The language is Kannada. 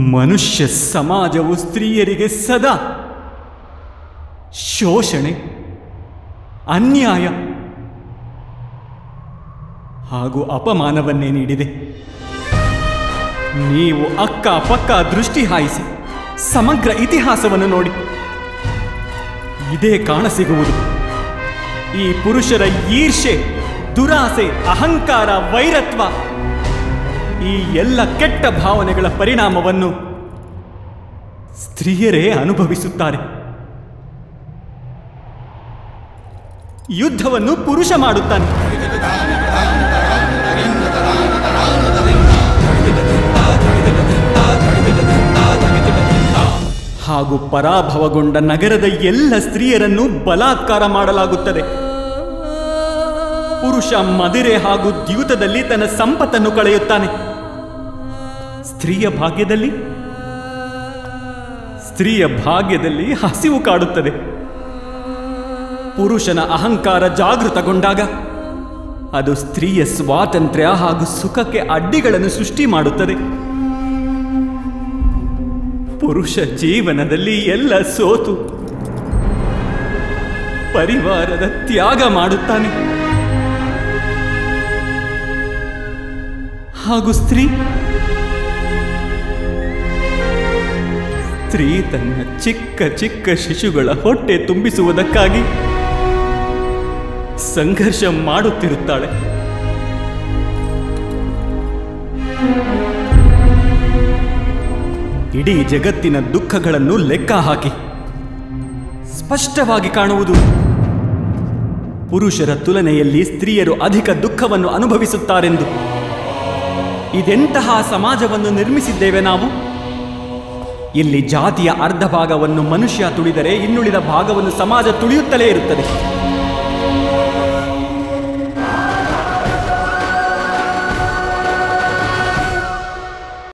ಮನುಷ್ಯ ಸಮಾಜವು ಸ್ತ್ರೀಯರಿಗೆ ಸದಾ ಶೋಷಣೆ ಅನ್ಯಾಯ ಹಾಗೂ ಅಪಮಾನವನ್ನೇ ನೀಡಿದೆ ನೀವು ಅಕ್ಕ ಪಕ್ಕ ದೃಷ್ಟಿ ಹಾಯಿಸಿ ಸಮಗ್ರ ಇತಿಹಾಸವನ್ನು ನೋಡಿ ಇದೇ ಕಾಣಸಿಗುವುದು ಈ ಪುರುಷರ ಈರ್ಷೆ ದುರಾಸೆ ಅಹಂಕಾರ ವೈರತ್ವ ಈ ಎಲ್ಲ ಕೆಟ್ಟ ಭಾವನೆಗಳ ಪರಿಣಾಮವನ್ನು ಸ್ತ್ರೀಯರೇ ಅನುಭವಿಸುತ್ತಾರೆ ಯುದ್ಧವನ್ನು ಪುರುಷ ಮಾಡುತ್ತಾನೆ ಹಾಗೂ ಪರಾಭವಗೊಂಡ ನಗರದ ಎಲ್ಲ ಸ್ತ್ರೀಯರನ್ನು ಬಲಾತ್ಕಾರ ಮಾಡಲಾಗುತ್ತದೆ ಪುರುಷ ಮದಿರೆ ಹಾಗೂ ದ್ಯೂತದಲ್ಲಿ ತನ್ನ ಸಂಪತ್ತನ್ನು ಕಳೆಯುತ್ತಾನೆ ಸ್ತ್ರೀಯ ಭಾಗ್ಯದಲ್ಲಿ ಸ್ತ್ರೀಯ ಭಾಗ್ಯದಲ್ಲಿ ಹಸಿವು ಕಾಡುತ್ತದೆ ಪುರುಷನ ಅಹಂಕಾರ ಜಾಗೃತಗೊಂಡಾಗ ಅದು ಸ್ತ್ರೀಯ ಸ್ವಾತಂತ್ರ್ಯ ಹಾಗೂ ಸುಖಕ್ಕೆ ಅಡ್ಡಿಗಳನ್ನು ಸೃಷ್ಟಿ ಮಾಡುತ್ತದೆ ಪುರುಷ ಜೀವನದಲ್ಲಿ ಎಲ್ಲ ಸೋತು ಪರಿವಾರದ ತ್ಯಾಗ ಮಾಡುತ್ತಾನೆ ಹಾಗೂ ಸ್ತ್ರೀ ಸ್ತ್ರೀ ತನ್ನ ಚಿಕ್ಕ ಚಿಕ್ಕ ಶಿಶುಗಳ ಹೊಟ್ಟೆ ತುಂಬಿಸುವುದಕ್ಕಾಗಿ ಸಂಘರ್ಷ ಮಾಡುತ್ತಿರುತ್ತಾಳೆ ಇಡೀ ಜಗತ್ತಿನ ದುಃಖಗಳನ್ನು ಲೆಕ್ಕ ಹಾಕಿ ಸ್ಪಷ್ಟವಾಗಿ ಕಾಣುವುದು ಪುರುಷರ ತುಲನೆಯಲ್ಲಿ ಸ್ತ್ರೀಯರು ಅಧಿಕ ದುಃಖವನ್ನು ಅನುಭವಿಸುತ್ತಾರೆಂದು ಇದೆಂತಹ ಸಮಾಜವನ್ನು ನಿರ್ಮಿಸಿದ್ದೇವೆ ನಾವು ಇಲ್ಲಿ ಜಾತಿಯ ಅರ್ಧ ಭಾಗವನ್ನು ಮನುಷ್ಯ ತುಳಿದರೆ ಇನ್ನುಳಿದ ಭಾಗವನ್ನು ಸಮಾಜ ತುಳಿಯುತ್ತಲೇ ಇರುತ್ತದೆ